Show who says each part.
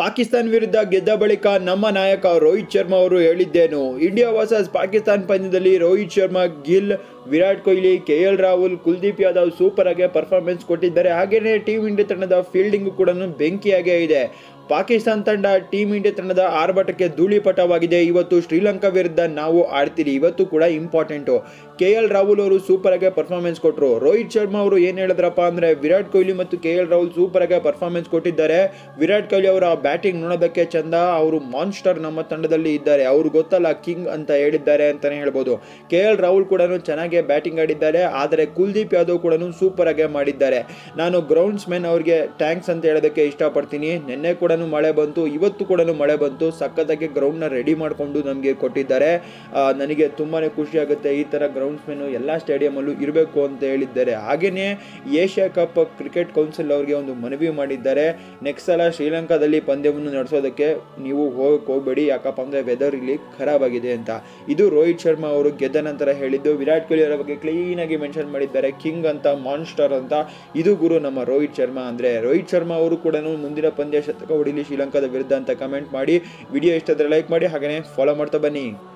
Speaker 1: ಪಾಕಿಸ್ತಾನ ವಿರುದ್ಧ ಗೆದ್ದ ಬಳಿಕ ನಮ್ಮ ನಾಯಕ ರೋಹಿತ್ ಶರ್ಮಾ ಅವರು ಹೇಳಿದ್ದೇನು ಇಂಡಿಯಾ ವರ್ಸಸ್ ಪಾಕಿಸ್ತಾನ್ ಪಂದ್ಯದಲ್ಲಿ Rohit Sharma Gill Virat Kohli K L Rahul Kuldeep Yadav super ಆಗಿ ಪರ್ಫಾರ್ಮೆನ್ಸ್ ಕೊಟ್ಟಿದ್ದಾರೆ ಹಾಗೆಯೇ ಟೀಮ್ ಇಂಡಿಯಾ ತಂಡದ ಫೀಲ್ಡಿಂಗ್ ಕೂಡ ಬೆಂಕಿಯಾಗೇ ಇದೆ ಪಾಕಿಸ್ತಾನ ತಂಡ ಟೀಮ್ ಇಂಡಿಯಾ ತಂಡದ ಆರ್ಭಟಕ್ಕೆ ಧೂಳಿಪಟವಾಗಿದೆ ಇವತ್ತು ಶ್ರೀಲಂಕಾ ವಿರುದ್ಧ ನಾವು ಆಡ್ತೀರಿ ಇವತ್ತು ಕೂಡ ಇಂಪಾರ್ಟೆಂಟು ಕೆ ಎಲ್ ರಾಹುಲ್ ಅವರು ಸೂಪರ್ ಆಗಿ ಪರ್ಫಾರ್ಮೆನ್ಸ್ ಕೊಟ್ಟರು ರೋಹಿತ್ ಶರ್ಮಾ ಅವರು ಏನು ಹೇಳಿದ್ರಪ್ಪ ಅಂದರೆ ವಿರಾಟ್ ಕೊಹ್ಲಿ ಮತ್ತು ಕೆ ಎಲ್ ರಾಹುಲ್ ಸೂಪರ್ ಆಗಿ ಪರ್ಫಾರ್ಮೆನ್ಸ್ ಕೊಟ್ಟಿದ್ದಾರೆ ವಿರಾಟ್ ಕೊಹ್ಲಿ ಅವರ ಬ್ಯಾಟಿಂಗ್ ನೋಡೋದಕ್ಕೆ ಚಂದ ಅವರು ಮಾನ್ಸ್ಟರ್ ನಮ್ಮ ತಂಡದಲ್ಲಿ ಇದ್ದಾರೆ ಅವ್ರು ಗೊತ್ತಲ್ಲ ಕಿಂಗ್ ಅಂತ ಹೇಳಿದ್ದಾರೆ ಅಂತಲೇ ಹೇಳ್ಬೋದು ಕೆ ಎಲ್ ರಾಹುಲ್ ಕೂಡ ಚೆನ್ನಾಗಿ ಬ್ಯಾಟಿಂಗ್ ಆಡಿದ್ದಾರೆ ಆದರೆ ಕುಲ್ದೀಪ್ ಯಾದವ್ ಕೂಡ ಸೂಪರ್ ಆಗಿ ಮಾಡಿದ್ದಾರೆ ನಾನು ಗ್ರೌಂಡ್ಸ್ ಮೆನ್ ಅವ್ರಿಗೆ ಥ್ಯಾಂಕ್ಸ್ ಅಂತ ಹೇಳೋದಕ್ಕೆ ಇಷ್ಟಪಡ್ತೀನಿ ನಿನ್ನೆ ಕೂಡ ಮಳೆ ಬಂತು ಇವತ್ತು ಕೂಡ ಮಳೆ ಬಂತು ಸಖತ್ತಾಗಿ ಗ್ರೌಂಡ್ನ ರೆಡಿ ಮಾಡಿಕೊಂಡು ನಮಗೆ ಕೊಟ್ಟಿದ್ದಾರೆ ಆ, ನನಗೆ ತುಂಬಾ ಖುಷಿ ಆಗುತ್ತೆ ಈ ಥರ ಗ್ರೌಂಡ್ಸ್ ಮೆನ್ನು ಎಲ್ಲ ಸ್ಟೇಡಿಯಮಲ್ಲೂ ಇರಬೇಕು ಅಂತ ಹೇಳಿದ್ದಾರೆ ಹಾಗೆಯೇ ಏಷ್ಯಾ ಕಪ್ ಕ್ರಿಕೆಟ್ ಕೌನ್ಸಿಲ್ ಅವರಿಗೆ ಒಂದು ಮನವಿ ಮಾಡಿದ್ದಾರೆ ನೆಕ್ಸ್ಟ್ ಸಲ ಶ್ರೀಲಂಕಾದಲ್ಲಿ ಪಂದ್ಯವನ್ನು ನಡೆಸೋದಕ್ಕೆ ನೀವು ಹೋಗಕ್ಕೆ ಹೋಗಬೇಡಿ ಯಾಕಪ್ಪ ಅಂದರೆ ವೆದರ್ ಇಲ್ಲಿ ಖರಾಬ್ ಆಗಿದೆ ಅಂತ ಇದು ರೋಹಿತ್ ಶರ್ಮಾ ಅವರು ಗೆದ್ದ ನಂತರ ಹೇಳಿದ್ದು ವಿರಾಟ್ ಕೊಹ್ಲಿ ಅವರ ಬಗ್ಗೆ ಕ್ಲೀನಾಗಿ ಮೆನ್ಷನ್ ಮಾಡಿದ್ದಾರೆ ಕಿಂಗ್ ಅಂತ ಮಾನ್ಸ್ಟರ್ ಅಂತ ಇದು ಗುರು ನಮ್ಮ ರೋಹಿತ್ ಶರ್ಮಾ ಅಂದರೆ ರೋಹಿತ್ ಶರ್ಮಾ ಅವರು ಕೂಡ ಮುಂದಿನ ಪಂದ್ಯ ಶತಕ ಹೊಡಿಲಿ ಶ್ರೀಲಂಕಾದ ವಿರುದ್ಧ ಅಂತ ಕಮೆಂಟ್ ಮಾಡಿ ವಿಡಿಯೋ ಇಷ್ಟಾದರೆ ಲೈಕ್ ಮಾಡಿ ಹಾಗೆಯೇ ಫಾಲೋ ಮಾಡ್ತಾ ಬನ್ನಿ